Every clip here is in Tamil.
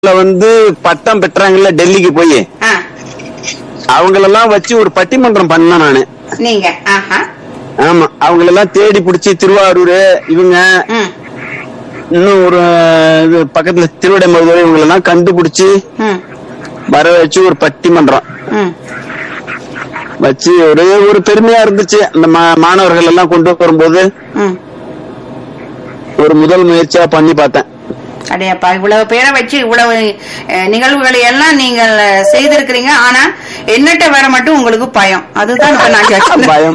இதுல வந்து பட்டம் பெற்றாங்கல்ல டெல்லிக்கு போய் ஆ, அவங்களெல்லாம் வச்சு ஒரு பட்டிமன்றம் பண்ணேன் நானு நீங்க ஆஹா ஆமா அவங்களெல்லாம் தேடி பிடிச்சி திருவாரூர் இவங்க ம் இன்னும் ஒரு இது பக்கத்துல திருவிடைமதுரை இவங்களெல்லாம் கண்டுபிடிச்சு ம் வர வச்சு ஒரு பட்டிமன்றம் ம் வச்சு ஒரே ஒரு பெருமையா இருந்துச்சு அந்த மா- மாணவர்கள் எல்லாம் கொண்டு வரும்போது ம் ஒரு முதல் முயற்சியா பண்ணி பார்த்தேன் அடையப்பா இவ்வளவு பேரை வச்சு இவ்வளவு அஹ், நிகழ்வுகளை எல்லாம் நீங்கள் அஹ், செய்திருக்கிறீங்க ஆனா என்னட்ட வர மட்டும் உங்களுக்கு பயம் அதுதான் இப்ப நான் கேட்கிறேன். பயம்.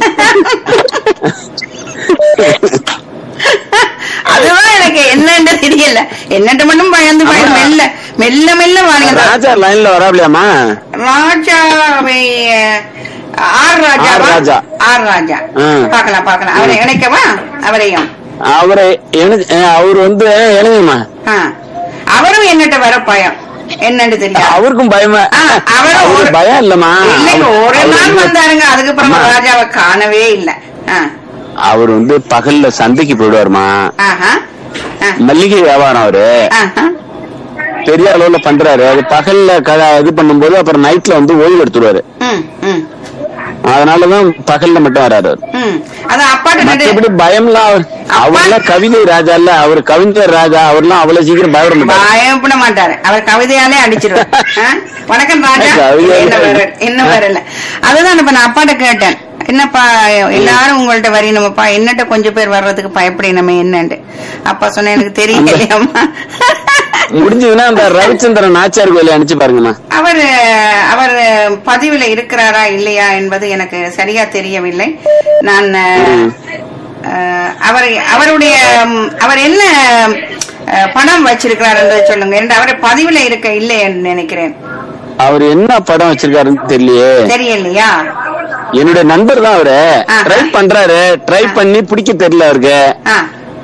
அதுதான் எனக்கு என்னன்னு தெரியல என்னட்ட மட்டும் பயந்து பயம் ஆமா. மெல்ல மெல்ல மெல்ல வாங்க ராஜா லைன்ல வராப்லையாமா ராஜாவை அஹ், R Raja R Raja. R Raja ஆ. பார்க்கலாம் பார்க்கலாம் அவரை இணைக்கவா அவரையும் அவரை எனக்கு அவர் வந்து எனக்குமா ஆ. அவரும் என்னட்ட வர பயம் என்னன்னு தெரியாது அவருக்கும் பயமா ஆ, அவரும் அவருக்கு ஒரு- பயம் இல்லம்மா இல்லைங்க அவர்- ஒரு அவர் நாள் வந்து- வந்தாருங்க அதுக்கப்புறம் அம்மா, ராஜாவை காணவே இல்ல ஆ. அவர் வந்து பகல்ல சந்தைக்கு போயிடுவாருமா ஆஹா. ஆ. மல்லிகை வியாபாரம் அவரு ஆஹா. பெரிய அளவுல பண்றாரு அது பகல்ல க- இது பண்ணும்போது அப்புறம் நைட்ல வந்து ஓய்வு எடுத்துருவாரு ம், ம், அதனாலதான் பகல்ல மட்டும் வராரு அவர் ம். அதான் அப்பாட்ட நடு- மற்றபடி பயம்லாம் அவர் அவர்லாம் கவிதை ராஜா இல்ல அவர் கவிஞர் ராஜா அவர்லாம் அவ்வளவு சீக்கிரம் பயப்பட மாட்டாரு பயப்பட மாட்டாரு அவர் கவிதையாலே அடிச்சிருவார் ஆ? வணக்கம் ராஜா கவிதையாலே என்ன வரல என்ன வரல அதுதான் இப்ப நான் அப்பாட்ட கேட்டேன் என்னப்பா எல்லாரும் உங்கள்ட்ட வரணுமப்பா என்னட்ட கொஞ்சம் பேர் வர்றதுக்கு பயப்படினமே என்னன்ட்டு அப்பா சொன்ன எனக்கு தெரியலையம்மா முடிஞ்சதுன்னா அந்த ரவிச்சந்திரன் நாச்சியார் கோயில அனுப்பிச்சு பாருங்கம்மா அவர் அவர் பதிவுல இருக்கிறாரா இல்லையா என்பது எனக்கு சரியா தெரியவில்லை நான் அஹ், அவரை அவருடைய ம், அவர் என்ன அஹ், பணம் வச்சிருக்கிறார் என்று சொல்லுங்க என்று அவரை பதிவுல இருக்க இல்லை என்று நினைக்கிறேன் அவர் என்ன படம் வச்சிருக்காருன்னு தெரியலையே தெரியலையா என்னுடைய நண்பர் தான் அவரு ஆஹா. ட்ரை பண்றாரு ட்ரை பண்ணி பிடிக்க தெரியல அவருக்கு ஆ.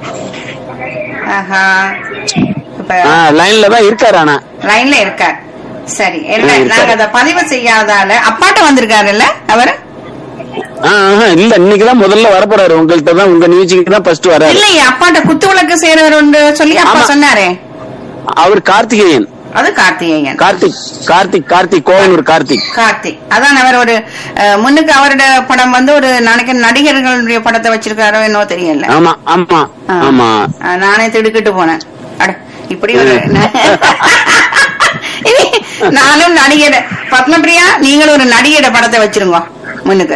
ஆஹா இப்ப லைன்ல தான் இருக்காரு ஆனா லைன்ல இருக்கார் சரி என்ன ஆ, இருக்காரு. நாங்க அதை பதிவு செய்யாதால அப்பாட்ட வந்திருக்காருல்ல அவர் ஆ, ஆஹா, இல்ல இன்னைக்குதான் முதல்ல வரப்போறாரு உங்கள்ட்ட தான் உங்க நிகழ்ச்சிக்கு தான் ஃபர்ஸ்ட் வராரு இல்லையே அப்பாட்ட குத்து விளக்கு செய்யறவர் உண்டு சொல்லி அப்பா ஆமா. சொன்னாரே அவர் கார்த்திகேயன் அது கார்த்திகேயன் கார்த்திக் கார்த்திக் கார்த்திக் கோவனூர் கார்த்திக் கார்த்திக் அதான் அவர் ஒரு அஹ், முன்னுக்கு அவரோட படம் வந்து ஒரு நாளைக்கு நடிகர்களுடைய படத்தை வச்சிருக்காரோ என்னவோ தெரியல ஆமா ஆமா ஆ. ஆமா அஹ், நானே திடுக்கிட்டு போனேன் அட இப்படி ஒரு இனி நானும் நடிகர் பத்மபிரியா நீங்களும் ஒரு நடிகர படத்தை வச்சிருங்க முன்னுக்கு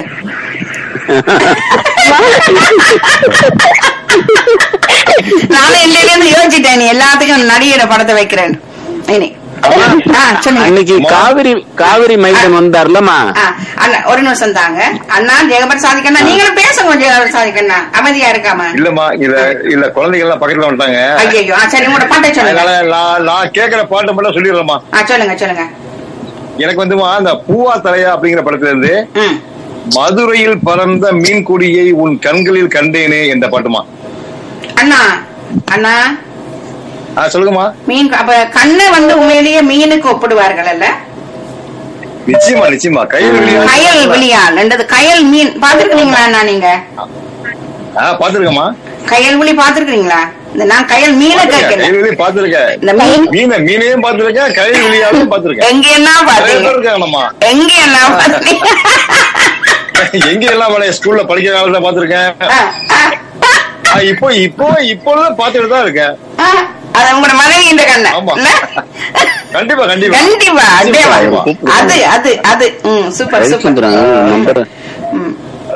நானும் இல்லையில இருந்து யோசிச்சிட்டேன் நீ எல்லாத்துக்கும் நடிகர படத்தை வைக்கிறேன் இனி ஆ, சொல்லுங்க அன்னைக்கு காவிரி காவிரி மைதன் வந்தார்லமா ஆ, அண்ணா ஒரு நிமிஷம் தாங்க அண்ணா ஜெகபர் சாதிக்கண்ணா நீங்களும் பேசுங்க ஜெகபர் சாதிக்கண்ணா அமைதியா இருக்காம இல்லம்மா இத இல்ல குழந்தைகள் எல்லாம் பக்கத்துல வந்துட்டாங்க ஐயோ சரி உங்களோட பாட்டை சொல்லுங்க அதனால நான் நான் கேக்குற பாட்டு மட்டும் சொல்லிடுறேம்மா ஆ சொல்லுங்க சொல்லுங்க எனக்கு வந்துமா அந்த பூவா தலையா அப்படிங்கிற படத்துல இருந்து ம் மதுரையில் பறந்த மீன் கொடியை உன் கண்களில் கண்டேனே என்ற பாட்டுமா அண்ணா அண்ணா ஆ சொல்லுங்கம்மா மீன் அப்ப கண்ணை வந்து உண்மையிலேயே மீனுக்கு ஒப்பிடுவார்கள் அல்ல நிச்சயமா நிச்சயமா கையில் கயல் விழியால் என்றது கயல் மீன் பாத்துருக்கீங்களா அண்ணா நீங்க ஆ பாத்துருக்கேம்மா கயல் விழி பாத்துருக்கீங்களா இந்த நான் கயல் மீனை கேட்கல கையில் பாத்துருக்கேன் இந்த மீன் மீனை மீனையும் பாத்துருக்கேன் கையில் விழியாலும் பாத்துருக்கேன் எங்க என்ன நிறைய பாத்தீங்க பேர் இருக்காங்கம்மா எங்க என்ன பாத்தீங்க எங்க எல்லாம் வேலைய ஸ்கூல்ல படிக்கிற காலத்துல பாத்துருக்கேன் ஆ, ஆ, ஆ, இப்போ இப்போ இப்பொழுதும் பாத்துட்டு தான் இருக்கேன் ஆ. அது உங்களோட மனைவி இந்த கண்ண ஆமா. இல்ல? கண்டிப்பா கண்டிப்பா கண்டிப்பா அதேவா நிச்சயமா. அது அது அது ம் சூப்பர் சூப்பர் ரவிச்சந்திரன் நம்பர் ம்.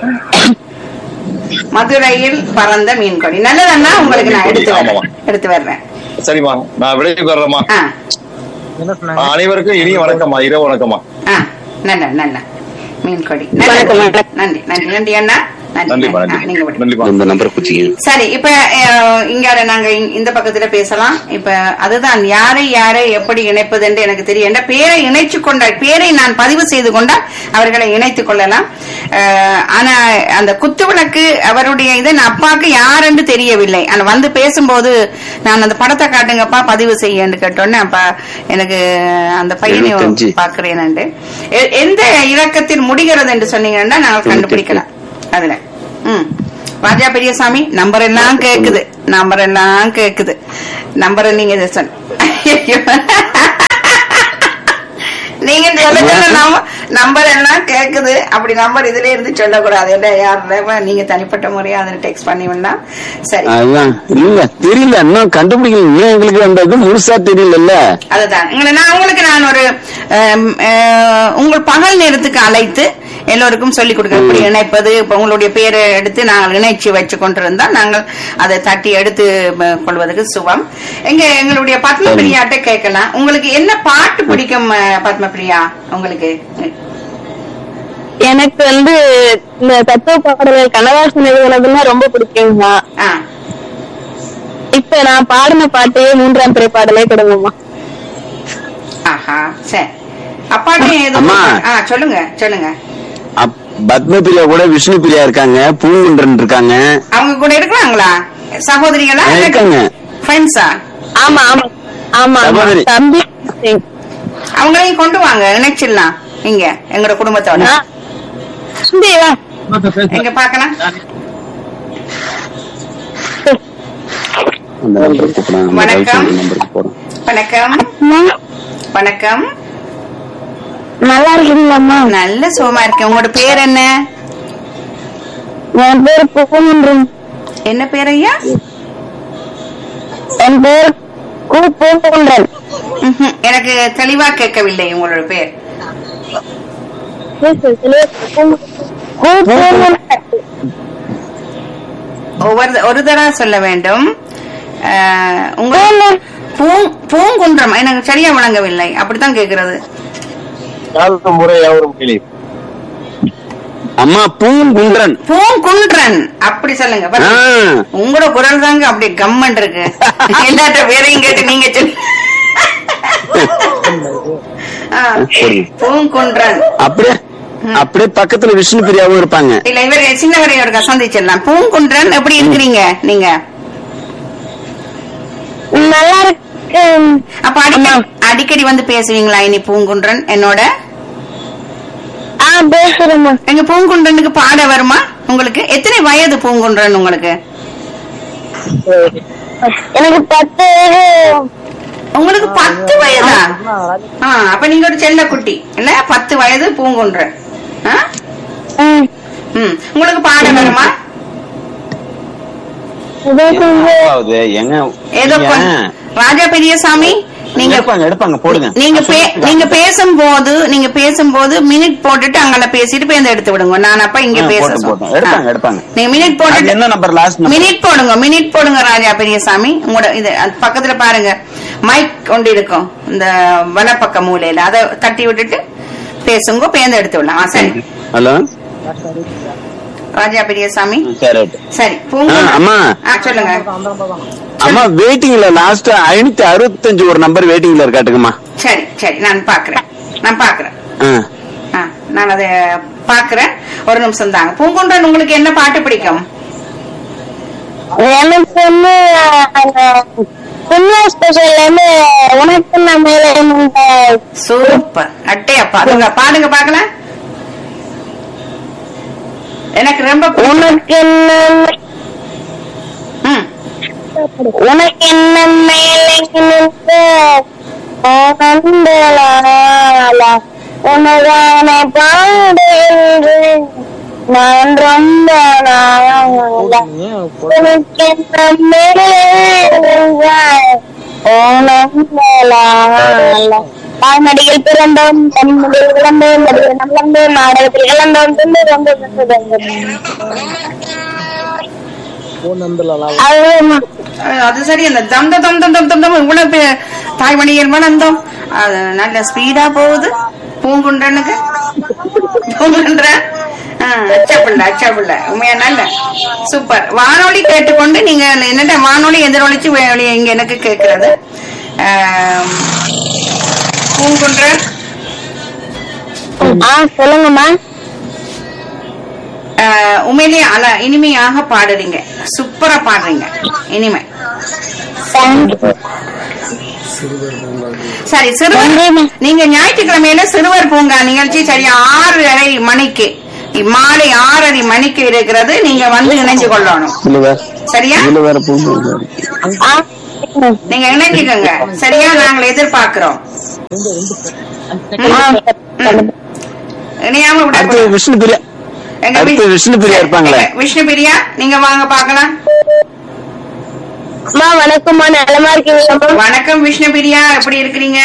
மதுரையில் பறந்த மீன் கொடி நல்லதண்ணா உங்களுக்கு நான் எடுத்து ஆமாமா. வர்றேன் எடுத்து வர்றேன் சரிம்மா நான் விடைக்கு வர்றேம்மா ஆ அனைவருக்கும் இனிய வணக்கம்மா இரவு வணக்கம்மா ஆ நல்ல நல்ல மீன் கொடி வணக்கம், நல்லது. வணக்கம். நன்றி நன்றி நன்றி அண்ணா நன்றி நன்றிப்பா ஆ, நீங்க நன்றி விடுங்க. நன்றிப்பா இந்த நம்பர் குச்சிக்க சரி இப்ப அஹ், இங்க நாங்க இ- இந்த பக்கத்துல பேசலாம் இப்ப அதுதான் யாரை யாரை எப்படி இணைப்பது என்று எனக்கு தெரியும் என்ற பேரை இணைச்சு கொண்டால் பேரை நான் பதிவு செய்து கொண்டால் அவர்களை இணைத்துக் கொள்ளலாம் அஹ், ஆனா அந்த குத்துவிளக்கு அவருடைய இது நான் அப்பாவுக்கு யார் என்று தெரியவில்லை ஆனா வந்து பேசும்போது நான் அந்த படத்தை காட்டுங்கப்பா பதிவு செய்யன்னு கேட்டோன்னே அப்பா எனக்கு அந்த பையனை எழுபத்தஞ்சு. பாக்குறேன் எந்த இலக்கத்தில் முடிகிறது என்று சொன்னீங்கன்னா நாங்கள் கண்டுபிடிக்கலாம் அதுல ம் ராஜா பெரியசாமி நம்பர் எல்லாம் கேக்குது நம்பர் எல்லாம் கேக்குது நம்பர் நீங்க இதை சொன்ன ஐயோ. நம்பர் எல்லாம் கேக்குது அப்படி நம்பர் இதுல இருந்து சொல்லக்கூடாது என்ன யாருல நீங்க தனிப்பட்ட முறையா அதுல டெக்ஸ்ட் பண்ணி வேணா சரி அதுதான் இல்ல தெரியல இன்னும் கண்டுபிடிக்கல இன்னும் எங்களுக்கு அந்த இது முழுசா தெரியல அதுதான் உங்களை நான் உங்களுக்கு நான் ஒரு அம், அஹ், உங்கள் பகல் நேரத்துக்கு அழைத்து எல்லோருக்கும் சொல்லிக் கொடுக்க எப்படி இணைப்பது இப்ப உங்களுடைய பேரை எடுத்து நாங்கள் இணைச்சு வச்சு கொண்டிருந்தா நாங்கள் அதை தட்டி எடுத்து ம, கொள்வதற்கு சுபம் எங்க எங்களுடைய பத்மபிரியாட்ட கேட்கலாம் உங்களுக்கு என்ன பாட்டு பிடிக்கும் அஹ், பத்மபிரியா உங்களுக்கு எனக்கு வந்து இந்த தத்துவ பாடல்கள் கண்ணதாசன் எழுதுனதுன்னா ரொம்ப பிடிக்குங்கம்மா ஆ இப்ப நான் பாடின பாட்டையே மூன்றாம் திரை பாடலே கொடுங்கம்மா ஆஹா சரி அப்பாட்டையும் எதுவும் அம்மா. ஆ சொல்லுங்க சொல்லுங்க அப்- பத்மபிரியா கூட விஷ்ணு பிரியா இருக்காங்க பூங்குன்றன் இருக்காங்க அவங்க கூட இருக்கிறாங்களா சகோதரிகளா ஆ, இருக்காங்க. ஃப்ரெண்ட்ஸா ஆமா ஆமா ஆமா ஆமா சகோதரி. தம்பி அவங்களையும் கொண்டு வாங்க இணைச்சிடலாம் இங்க எங்களோட குடும்பத்தோட ஆ. தம்பி வா எங்க பாக்கலாம் அந்த நம்பருக்கு கூப்பிடுறாங்க அந்த வணக்கம். ரவிச்சந்திரன் நம்பருக்கு போறோம் வணக்கம் அம்மா, வணக்கம் நல்லா இருக்கீங்களாம்மா நல்ல சுகமா இருக்கேன் உங்களோட பேர் என்ன என் பேர் பூங்குன்றம் என்ன பேர் ஐயா என் பேர் கு பூங்குன்றன் ம்ஹும். எனக்கு தெளிவா கேட்கவில்லை உங்களோட பேர் கு பூங்குன்றன் ஒவ்வொரு ஒரு தடவை சொல்ல வேண்டும் அஹ், உங்க பூங்- பூங்குன்றம் எனக்கு சரியா வழங்கவில்லை அப்படித்தான் கேக்குறது முறை யாவரும் கேள்வி அம்மா பூங்குன்றன் பூங்குன்றன் அப்படி சொல்லுங்க ஆ, பாருங்க. உங்களோட குரல் தாங்க அப்படி கம்மன் இருக்கு எல்லாத்த பேரையும் கேட்டு நீங்க சொல்லு ஆ, சரி. பூங்குன்றன் அப்படியே அப்படியே பக்கத்துல விஷ்ணு பிரியாவும் இருப்பாங்க இல்ல இவர் சின்னவரைய ஒரு சந்திச்சிடலாம் பூங்குன்றன் எப்படி இருக்கிறீங்க நீங்க நல்லா இருக்கு அப்ப அடிக்கடி அடிக்கடி வந்து பேசுவீங்களா இனி பூங்குன்றன் என்னோட ஆ பேசுறேம்மா எங்க பூங்குன்றனுக்கு பாட வருமா உங்களுக்கு எத்தனை வயது பூங்குன்றன் உங்களுக்கு எனக்கு பத்து வயது உங்களுக்கு பத்து வயதா ஆ, அப்ப நீங்க ஒரு செல்ல குட்டி இல்ல பத்து வயது பூங்குன்றன் ஆ? ம். ம். உங்களுக்கு பாட வருமா ஏதோ கொஞ்சம் ஆகுது, எங்க ஏதோ நீங்க- கொஞ்ச- ராஜா பெரியசாமி நீங்க எடுப்பாங்க எடுப்பாங்க போடுங்க நீங்க பே- நீங்க பேசும்போது நீங்க பேசும்போது மினிட் போட்டுட்டு அங்கல பேசிட்டு பேருந்து எடுத்து விடுங்க நான் அப்ப இங்க ஆ, பேச போட்டு, சொல்- போட்டு. எடுப்பாங்க, ஆ. எடுப்பாங்க. நீங்க மினிட் அது போட்டுட்டு என்ன நம்பர் லாஸ்ட் நம்பர் மினிட் போடுங்க மினிட் போடுங்க ராஜா பெரியசாமி உங்களோட இது அது பக்கத்துல பாருங்க மைக் கொண்டு இருக்கும் இந்த வலப்பக்க மூலையில அதை தட்டி விட்டுட்டு பேசுங்க பேருந்து எடுத்து விடலாம் ஆ, சரி ஹலோ ராஜா பெரியசாமி சரி ரைட் சரி பூங்க ஆ, அம்மா. ஆ, சொல்லுங்க அம்மா வெயிட்டிங்ல லாஸ்ட் ஐநூத்தி அறுபத்தஞ்சு ஒரு நம்பர் வெயிட்டிங்ல இருக்காட்டுங்கம்மா சரி சரி நான் பாக்குறேன் நான் பாக்குறேன் ஆ. ஆ, நான் அதை பாக்குறேன் ஒரு நிமிஷம் தாங்க பூங்குன்றன் உங்களுக்கு என்ன பாட்டு பிடிக்கும் எனக்கு வந்து அந்த சின்ன ஸ்பெஷல் வந்து உனக்கு நான் மேலே இந்த சூப்பர் அட்டையா பாடுங்க பாடுங்க பாக்கலாம் எனக்கு ரொம்ப பிடிக்கும். உனக்கு என்ன ம், உனக்கு என்ன மேலே நின்ற ஆனந்தலாலா உனதான பாடு நான் ரொம்ப நாளா உனக்கு என்ன மேலே நின்ற ஆனந்தலாலா தாய்மடியில் பிறந்தோம் தன்முடியில் விளந்தோம் நடிகர் நம்பந்தோம் நாடகத்தில் இழந்தோம் திண்டு வந்து அது அஹ், அது சரி அந்த தம் தம் தம் தம் தம் தம் இவ்வளவு பே- தாய்மணியர் மணந்தோம் அது நல்ல ஸ்பீடா போகுது பூங்குன்றனுக்கு பூங்குன்ற அச்சப்பிள்ள அச்சப்பிள்ள உண்மையா நல்ல சூப்பர் வானொலி கேட்டுக்கொண்டு நீங்க என்னட்ட வானொலி எதிரொலிச்சு வெளியே இங்க எனக்கு கேட்கிறது ஆம், பூங்குன்றன் ஆ சொல்லுங்கம்மா ஆஹ் உண்மையிலேயே அல இனிமையாக பாடுறீங்க சூப்பரா பாடுறீங்க இனிமை சரி சிறுவர் நன்றிம்மா. நீங்க ஞாயிற்றுக்கிழமையில சிறுவர் பூங்கா நிகழ்ச்சி சரியா ஆறரை மணிக்கு மாலை ஆறரை மணிக்கு இருக்கிறது நீங்க வந்து இணைஞ்சு கொள்ளணும் இதுல வேற சரியா இதுல வேற பூ ஆ நீங்க இணைஞ்சுக்கோங்க சரியா நாங்கள் எதிர்பார்க்கிறோம் ஆ, ம். இணையாம அடுத்து விட விஷ்ணு பிரியா எங்க அடுத்து வி- விஷ்ணு பிரியா இருப்பாங்களே எங்க விஷ்ணு பிரியா நீங்க வாங்க பாக்கலாம் அம்மா வணக்கம்மா நலமா இருக்கீங்களாம்மா வணக்கம் விஷ்ணு பிரியா எப்படி இருக்கிறீங்க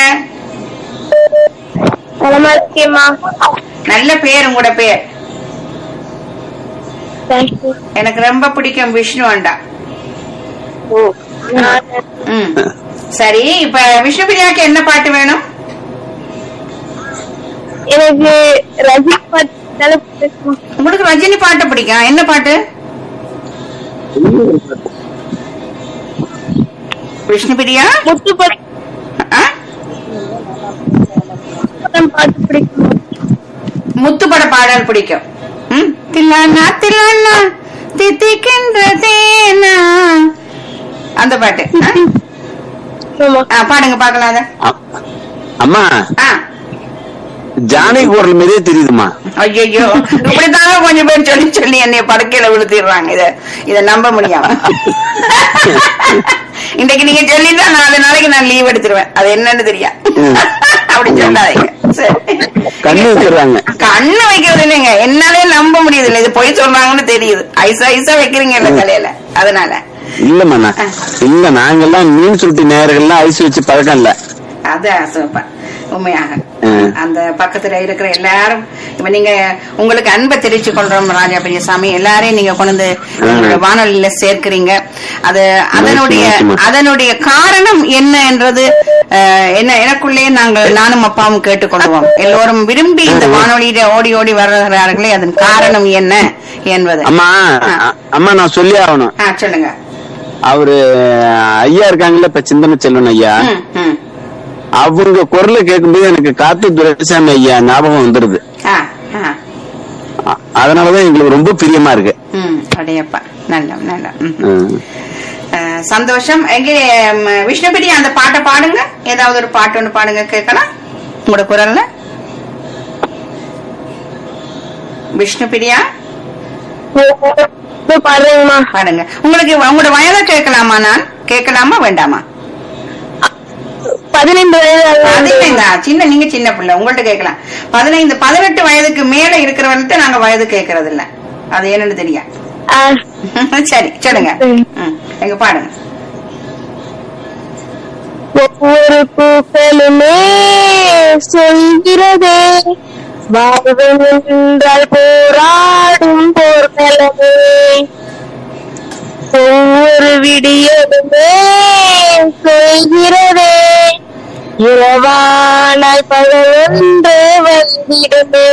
நலமா இருக்கேம்மா நல்ல பேர் உங்களோட பேர் தேங்க்யூ எனக்கு ரொம்ப பிடிக்கும் விஷ்ணு அண்டா ம் சரி இப்ப விஷ்ணு பிரியாக்கு என்ன பாட்டு வேணும் எனக்கு ரஜினி பாட்டு நல்ல பிடிக்கும் உங்களுக்கு ரஜினி பாட்டு பிடிக்கும் என்ன பாட்டு விஷ்ணு பிரியா முத்து படம் ஆ? பாட்டு பிடிக்கும் முத்துப்பட பாடல் பிடிக்கும் ம்? தில்லானா தில்லானா தித்திக்கின்ற தேனா அந்த பாட்டு ஆ? ஆமா ஆ, பாடுங்க பாக்கலாம் அத அ- அம்மா ஆ ஜானகி குரல் மாதிரியே தெரியுதுமா ஐயோ இப்படித்தாங்க கொஞ்சம் பேர் சொல்லி சொல்லி என்னைய படுக்கையில விழுத்திடுறாங்க இத இத நம்ப முடியாம இன்னைக்கு நீங்க சொல்லிட்டா நாலு நாளைக்கு நான் லீவ் எடுத்துருவேன் அது என்னன்னு தெரியா ம். அப்படி சொல்லாதீங்க சரி கண்ணு வச்சிடுறாங்க கண்ணு வைக்கிறது இல்லைங்க என்னாலே நம்ப முடியுது இல்ல இது பொய் சொல்றாங்கன்னு தெரியுது ஐசா ஐசா வைக்கிறீங்க இல்ல தலையில அதனால இல்லம்மா நான் இல்ல நாங்கெல்லாம் மீன் சுருட்டி நேர்கள்லாம் ஐஸ் வச்சு பழக்கம் இல்ல அதான் சூப்பர் உண்மையாக ம். அந்த பக்கத்துல இருக்கிற எல்லாரும் இப்ப நீங்க உங்களுக்கு அன்பை தெரிவிச்சு கொள்றோம் ராஜா பெரியசாமி எல்லாரையும் நீங்க கொண்டு வந்து எங்களுடைய வானொலியில சேர்க்கிறீங்க அது அதனுடைய நிச்சயமா. அதனுடைய காரணம் என்ன என்றது அஹ், என்ன எனக்குள்ளே நாங்கள் நானும் அப்பாவும் கேட்டுக்கொள்வோம் எல்லோரும் விரும்பி இந்த வானொலியில ஓடி ஓடி வருகிறார்களே அதன் காரணம் என்ன என்பது அம்மா அ- அம்மா நான் சொல்லி ஆகணும் ஆ சொல்லுங்க அவரு ஐயா இருக்காங்கல்ல இப்ப சிந்தனை செல்வன் ஐயா ம், ம். அவங்க குரலை கேட்கும்போது எனக்கு காத்து துரைசாமி ஐயா ஞாபகம் வந்துருது ஆ, ஆ. அ- அதனாலதான் எங்களுக்கு ரொம்ப பிரியமா இருக்கு ம் அடையப்பா நல்ல நல்ல ம் ம். அஹ் சந்தோஷம் எங்கே ம், விஷ்ணுபிரியா அந்த பாட்டை பாடுங்க ஏதாவது ஒரு பாட்டு ஒண்ணு பாடுங்க கேட்கலாம் உங்களோட குரல்ல விஷ்ணுபிரியா இதோ பாடுறேங்கம்மா பாடுங்க உங்களுக்கு உங்களோட வயதை கேட்கலாமா நான் கேட்கலாமா வேண்டாமா பதினைந்து வயது பதினைந்தா சின்ன நீங்க சின்ன பிள்ளை உங்கள்ட்ட கேட்கலாம் பதினைந்து பதினெட்டு வயதுக்கு மேல இருக்கிறவன்ட்டு நாங்க வயது கேட்கறது இல்ல அது என்னன்னு தெரியும் ஆ, சரி சொல்லுங்க ம், எங்க பாடுங்க ஒவ்வொரு பூக்களுமே சொல்கிறதே வாழ்வு என்றால் போராடும் போர்க்களமே ஒவ்வொரு விடியலுமே சொல்கிறதே இரவானால் பகவொன்று வந்திடுமே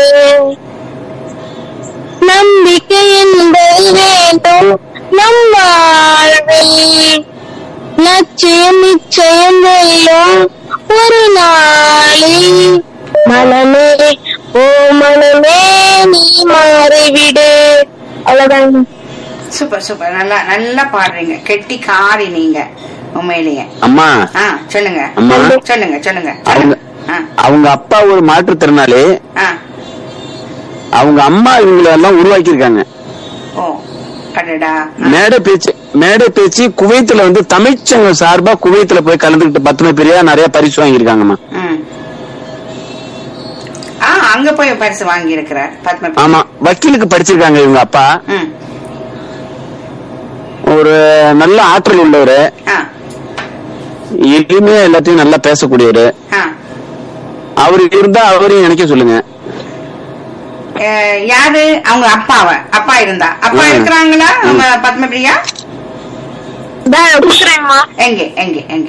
நம்பிக்கை என்பது வேண்டும் நம் வாழ்வில் லட்சியம் நிச்சயம் வெல்லும் ஒரு நாளில் மனமே ஓ மனமே நீ மாறிவிடு அவ்வளவுதான் சூப்பர் சூப்பர் நல்லா நல்லா பாடுறீங்க கெட்டி காரி நீங்க உண்மையிலேயே அம்மா ஆ சொல்லுங்க அம்மா. சொல்லுங்க சொல்லுங்க அவங்க ஆ, அவங்க அப்பா ஒரு மாற்றுத்திறனாளி ஆ. அவங்க அம்மா இவங்களை எல்லாம் உருவாக்கி இருக்காங்க ஓ அடடா மேடை பேச்சு மேடை பேச்சு குவைத்துல வந்து தமிழ்ச்சங்கம் சார்பா குவைத்துல போய் கலந்துக்கிட்டு பத்துமை பெரியா நிறைய பரிசு வாங்கியிருக்காங்கம்மா ம் ஆ அங்க போய் பரிசு வாங்கி இருக்கிறார் பத்ம ஆமா வக்கீலுக்கு படிச்சிருக்காங்க இவங்க அப்பா ம் ஒரு நல்ல ஆற்றல் உள்ளவரு ஆ எளிமையா எல்லாத்தையும் நல்லா பேசக்கூடியவரு ஆ அவரு இருந்தா அவரையும் நினைக்க சொல்லுங்க அஹ், யாரு அவங்க அப்பாவ அப்பா இருந்தா அப்பா ம். இருக்கிறாங்களா அவங்க பத்மபிரியா கொடுக்குறேம்மா எங்க எங்க எங்க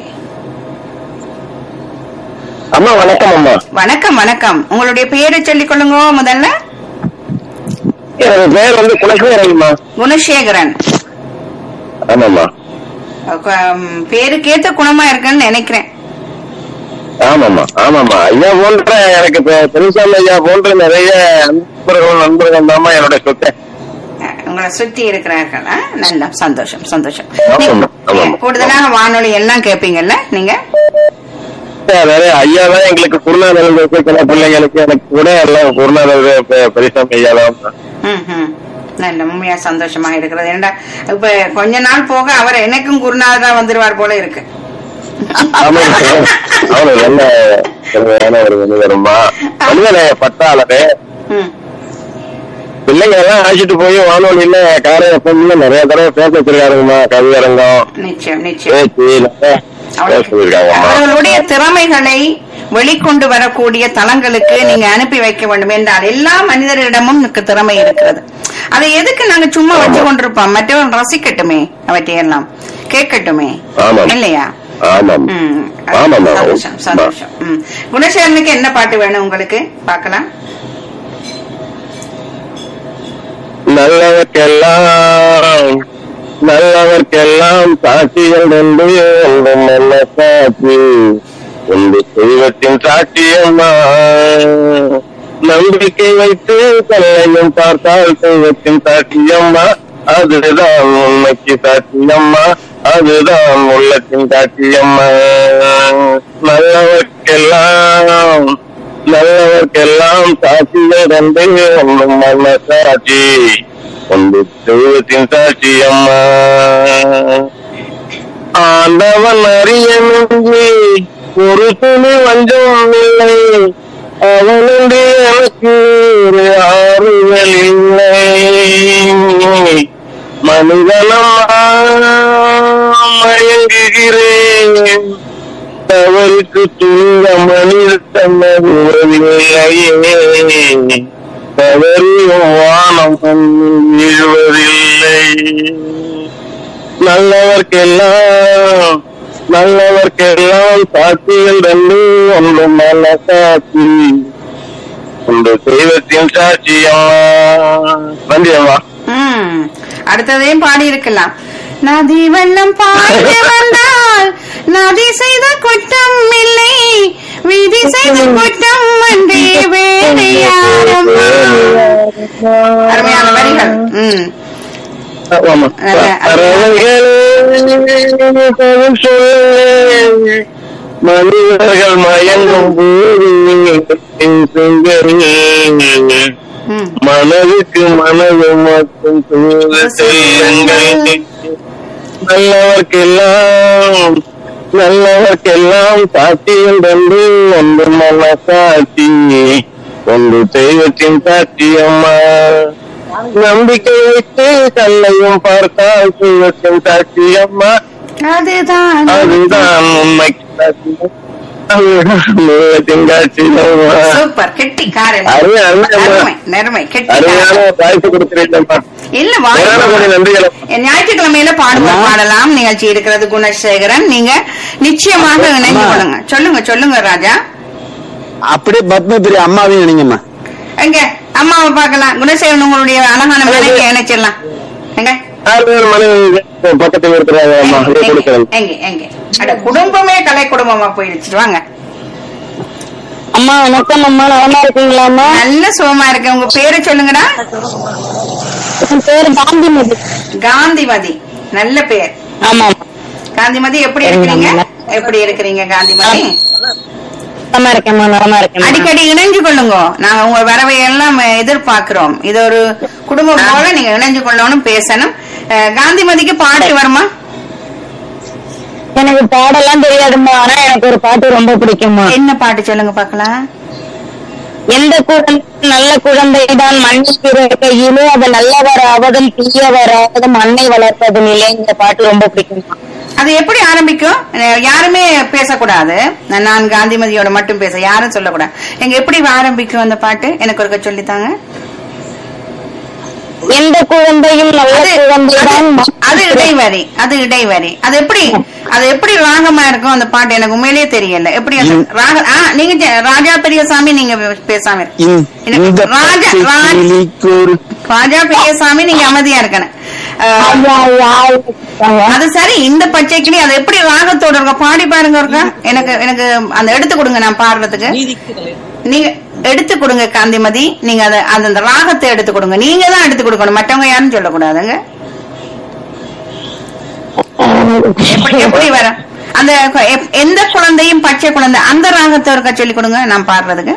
அம்மா வணக்கம் அம்மா வணக்கம் வணக்கம் உங்களுடைய பேரை சொல்லிக் கொள்ளுங்க முதல்ல என் பேர் வந்து குலசேகரன்மா குணசேகரன் ஆமாம்மா அஹ், பேருக்கேத்த குணமா இருக்குன்னு நினைக்கிறேன் ஆமாம்மா ஆமாம்மா ஐயா போன்ற எனக்கு பெ- பெருசாமி ஐயா போன்ற நிறைய நண்பர்கள் நண்பர்கள் தாம்மா என்னோட சொத்து அஹ், உங்களை சுத்தி இருக்கிறார்கள் ஆ? நல்ல சந்தோஷம் சந்தோஷம் ஆமாம்மா, நீங்க ஆமாம்மா. கூடுதலாக வானொலி எல்லாம் கேட்பீங்கல்ல நீங்க நிறைய ஐயா தான் எங்களுக்கு குருநாதர் சில பிள்ளைங்களுக்கு எனக்கு கூட எல்லாம் குருநாதர் பெ- பெரியசாமி ஐயா தான் ம், ம். நல்ல உண்மையா சந்தோஷமா இருக்கிறது ஏன்டா இப்ப கொஞ்ச நாள் போக அவர் எனக்கும் குருநாதரா வந்துருவார் போல இருக்கு ஆமாம் அவரு நல்ல திறமையான ஒரு மனிதருமா மனிதநேய பட்டாளரு ம் பிள்ளைங்க எல்லாம் அழைச்சிட்டு போய் வானொலியில காரை எப்பவுமே நிறைய தடவை பேச வச்சிருக்காருங்கம்மா கவியரங்கம் நிச்சயம் நிச்சயம் பேச்சு நிறைய பேச சொல்லியிருக்காங்கம்மா அவர்களுடைய திறமைகளை வெளிக்கொண்டு வரக்கூடிய தளங்களுக்கு நீங்க அனுப்பி வைக்க வேண்டும் என்றால் எல்லா மனிதர்களிடமும் மிக்க திறமை இருக்கிறது அதை எதுக்கு நாங்க சும்மா வச்சு கொண்டிருப்போம் மற்றவன் ரசிக்கட்டுமே அவற்றையெல்லாம் கேட்கட்டுமே ஆமாம். இல்லையா ஆமாம் ம் ஆமாம் சந்தோஷம் சந்தோஷம் ம் குணசேகரனுக்கு என்ன பாட்டு வேணும் உங்களுக்கு பார்க்கலாம் நல்லவர்க்கெல்லாம் நல்லவர்க்கெல்லாம் சாட்சியம் உண்டு ஒன்றும் நல்ல சாட்சி உண்டு தெய்வத்தின் சாட்சியம்மா நம்பிக்கை வைத்து கல்லையும் பார்த்தால் தெய்வத்தின் சாட்சியம்மா அதுதான் உண்மைக்கு சாட்சியம்மா அதுதான் உள்ளத்தின் சாட்சியம்மா நல்லவர்க்கெல்லாம் நல்லவர்க்கெல்லாம் சாட்சிகள் கண்டு ஒன்றும் நல்ல சாட்சி ஒன்று தெய்வத்தின் சாட்சி அம்மா ஆண்டவன் அறிய நம்பி ஒரு துணி வஞ்சம் இல்லை அவனுண்டு எனக்கு ஒரு ஆறுதல் இல்லை மனிதனம்மா மயங்குகிறேன் தவறுக்கு துணிந்த மனித தன்னது உறவில்லையே தவறியும் வானம் வீழ்வதில்லை நல்லவர்க்கெல்லாம் நல்லவர்க்கெல்லாம் சாட்சிகள் ரெண்டு ஒன்று நல்ல சாட்சி ஒன்று தெய்வத்தின் சாட்சி அம்மா நன்றி அம்மா ம் அடுத்ததையும் பாடி இருக்கலாம் நதி வெள்ளம் பாய்ந்து வந்தால் நதி செய்த குற்றம் இல்லை விதி செய்த குற்றம் அன்றே வேறு யாரம்மா அருமையான வரிகள் ம் ஆமா. பறவைகளே, பதில் சொல்லுங்க. மனிதர்கள் மயங்கும் போது செங்கல் ம் மனதுக்கு மனது மட்டும் தூது செல்லுங்கள் நல்லவர்க்கெல்லாம் நல்லவர்க்கெல்லாம் சாட்சியம் தந்து ஒன்று மன சாட்சி ஒன்று தெய்வத்தின் சாட்சி அம்மா நம்பிக்கை வைத்து கல்லையும் பார்த்தால் தெய்வத்தின் சாட்சி அம்மா அதுதான் அதுதான் உண்மைக்கு சாட்சி அதுதான் தெய்வத்தின் சாட்சி அம்மா சூப்பர் கெட்டி காரன் அருமை அருமை அம்மா நெருமை நெருமை கெட்டி அருமையான வாய்ப்பு கொடுக்கிறீங்கம்மா இல்ல ஏராளமான வாய்ப்பு நன்றிகள் ஞாயிற்றுக்கிழமையில பாடுவோம் பாடலாம் நிகழ்ச்சி இருக்கிறது குணசேகரன் நீங்க நிச்சயமாக இணைந்து கொள்ளுங்க சொல்லுங்க சொல்லுங்க ராஜா அப்படியே பத்மபிரி அம்மாவையும் நினைங்கம்மா எங்க அம்மாவை பார்க்கலாம் குணசேகரன் உங்களுடைய அழகான மனைவி இணைச்சிடலாம் எங்க ஆறுதல் மனைவி பக்கத்தில் இருக்கிறாங்க அம்மா இதை எங்க கொடுக்கிறேன் எங்க எங்க அட குடும்பமே கலை குடும்பமா போயிடுச்சு வாங்க அம்மா வணக்கம் அம்மா நலமா இருக்கீங்களா அம்மா நல்ல சுகமா இருக்கு உங்க பேரு சொல்லுங்கடா என் பேரு காந்திமதி காந்திமதி நல்ல பேர் ஆமா காந்திமதி எப்படி இருக்கிறீங்க எப்படி இருக்கிறீங்க காந்திமதி நலமா இருக்கேம்மா நலமா இருக்கேன் அடிக்கடி இணைஞ்சு கொள்ளுங்க நாங்க உங்க வரவை எல்லாம் எதிர்பார்க்கிறோம் இது ஒரு குடும்பம் போல நீங்க இணைஞ்சு கொள்ளணும் பேசணும் அஹ், காந்திமதிக்கு பாட்டு வருமா எனக்கு பாடலாம் தெரியாதும்மா ஆனா எனக்கு ஒரு பாட்டு ரொம்ப பிடிக்கும்மா என்ன பாட்டு சொல்லுங்க பாக்கலாம் எந்த குழந்தை நல்ல குழந்தைதான் மண்ணில் பிறக்கையிலே அது நல்லவர் ஆவதும் தீயவர் ஆவதும் மண்ணை வளர்ப்பதும் இந்த பாட்டு ரொம்ப பிடிக்கும்மா அது எப்படி ஆரம்பிக்கும் அஹ், யாருமே பேசக்கூடாது நான் நான் காந்திமதியோட மட்டும் பேச யாரும் சொல்லக்கூடாது எங்க எப்படி ஆரம்பிக்கும் அந்த பாட்டு எனக்கு ஒருக்க சொல்லித்தாங்க எந்த குழந்தையும் நல்ல அது குழந்தைதான் அது- அது இடைவரி அது இடைவரி அது எப்படி அது எப்படி ராகமா இருக்கும் அந்த பாட்டு எனக்கு உண்மையிலேயே தெரியல எப்படி அது ராக ஆ, நீங்க ஜெ- ராஜா பெரியசாமி நீங்க பேசாம இருக்கு. இந்த- எனக்கு இந்த ராஜா பச்சை ராஜா கிளிக்கு ஒரு ராஜா பெரியசாமி நீங்க அமைதியா இருக்கணும் அஹ், ஐயா, ஐயா, ஐயா. அது சரி இந்த பச்சை கிளி அது எப்படி ராகத்தோட இருக்க பாடி பாருங்க இருக்கா எனக்கு எனக்கு அந்த எடுத்து கொடுங்க நான் பாடுறதுக்கு நீங்க எடுத்து கொடுங்க காந்திமதி நீங்க அத அந்த அந்த ராகத்தை எடுத்து கொடுங்க நீங்க தான் எடுத்து கொடுக்கணும் மற்றவங்க யாரும் சொல்லக்கூடாதுங்க எப்படி எப்படி வரும் அந்த எப்- எந்த குழந்தையும் பச்சை குழந்தை அந்த ராகத்தை இருக்க சொல்லி கொடுங்க நான் பாடுறதுக்கு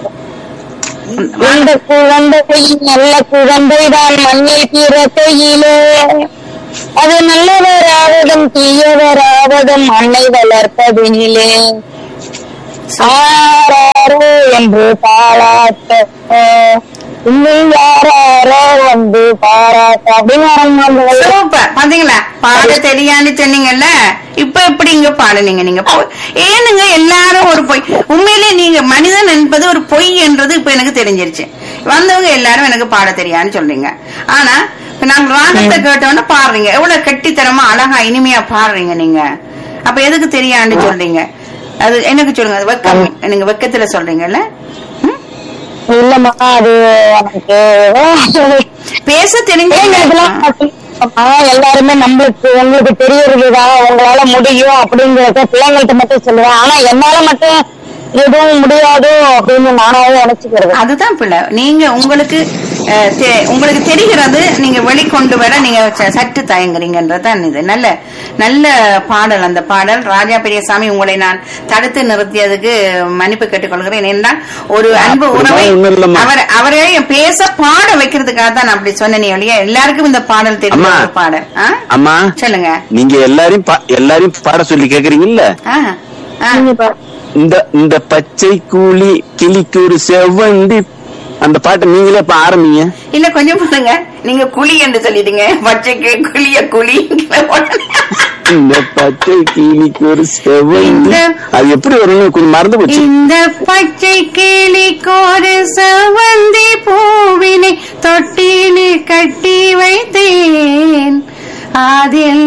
இந்த குழந்தை நல்ல குழந்தைதான் மண்ணில் பிறக்கையிலே அது நல்லவராவதும் தீயவராவதும் மண்ணை வளர்ப்பதினிலே ஆராரோ என்று பாலாட்ட இன்னும் யாராரோ வந்து பாராட்ட அப்படின்னு வரும் அந்த வரி. சூப்பர் பாத்தீங்களா பாட தெரியான்னு சொன்னீங்கல்ல இப்ப எப்படி இங்க பாடுனீங்க நீங்க பொ- ஏனுங்க எல்லாரும் ஒரு பொய் உண்மையிலே நீங்க மனிதன் என்பது ஒரு பொய் என்றது இப்ப எனக்கு தெரிஞ்சிருச்சு வந்தவங்க எல்லாரும் எனக்கு பாட தெரியான்னு சொல்றீங்க ஆனா இப்ப நாங்க ராகத்தை கேட்டோன்னு பாடுறீங்க எவ்வளவு கெட்டித்தனமா அழகா இனிமையா பாடுறீங்க நீங்க அப்ப எதுக்கு தெரியான்னு சொல்றீங்க அது எனக்கு சொல்லுங்க அது வெக்கம் நீங்க வெக்கத்துல சொல்றீங்கல்ல ம்? இல்லம்மா அது எனக்கு பேச ஏங்க தெரிஞ்ச இதெல்லாம் பார்த்தீங்கன்னா, எல்லாருமே நம்மளுக்கு உங்களுக்கு தெரியறதுதான் உங்களால முடியும் அப்படிங்கறத பிள்ளைங்கள்ட்ட மட்டும் சொல்லுவேன் ஆனா என்னால மட்டும் எதுவும் முடியாதோ அப்படின்னு நானாவே நினைச்சுக்கிறது அதுதான் பிள்ளை நீங்க உங்களுக்கு அஹ், தெ- உங்களுக்கு தெரிகிறது நீங்க வெளிக்கொண்டு வர நீங்க ச- சற்று தயங்குறீங்கன்றதுதான் இது நல்ல நல்ல பாடல் அந்த பாடல் ராஜா பெரியசாமி உங்களை நான் தடுத்து நிறுத்தியதுக்கு மன்னிப்பு கேட்டுக்கொள்கிறேன் என்றால் ஒரு அன்பு உறவை அப்படிலாம் ஒண்ணும் இல்லம்மா. அவர் அவரை பேச பாட வைக்கிறதுக்காக தான் நான் அப்படி சொன்னேன் ஒழிய எல்லாருக்கும் இந்த பாடல் தெரியும் அம்மா. ஒரு பாடல் ஆ? அம்மா சொல்லுங்க நீங்க எல்லாரையும் பா- எல்லாரையும் பாட சொல்லி கேக்குறீங்கல்ல ஆ, ஆ. இந்த இந்த பச்சை கூலி கிளிக்கு ஒரு செவ்வந்தி அந்த பாட்டை நீங்களே இப்ப ஆரம்பிங்க இல்ல கொஞ்சம் பண்ணுங்க நீங்க குழி என்று சொல்லிட்டீங்க பச்சைக்கு குழிய குழி இந்த பச்சை கிளிக்கு ஒரு செவ்வந்தி இந்த- அது எப்படி வரும்னு கொஞ்சம் மறந்து போச்சு இந்த பச்சை கிளி கோரு செவந்தி பூவினை தொட்டிலில் கட்டி வைத்தேன் அதில்